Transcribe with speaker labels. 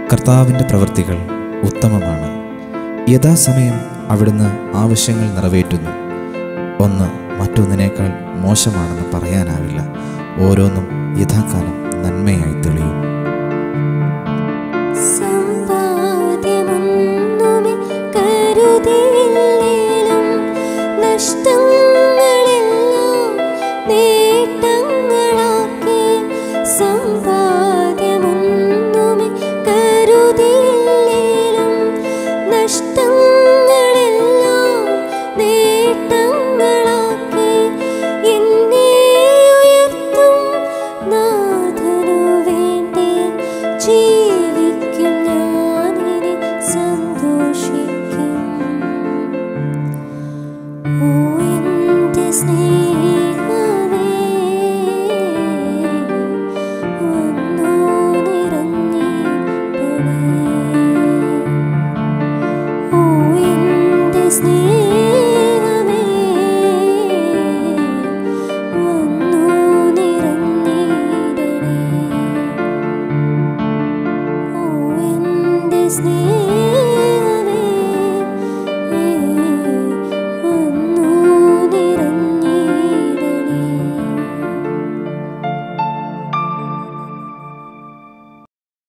Speaker 1: കർത്താവിൻ്റെ പ്രവൃത്തികൾ ഉത്തമമാണ് യഥാസമയം അവിടുന്ന് ആവശ്യങ്ങൾ നിറവേറ്റുന്നു ഒന്ന് മറ്റൊന്നിനേക്കാൾ മോശമാണെന്ന് പറയാനാവില്ല ഓരോന്നും യഥാകാലം നന്മയായി തെളിയും
Speaker 2: സമ്പാദ്യമൊന്നുമേ കരുതിയില്ലേലും നഷ്ടങ്ങൾ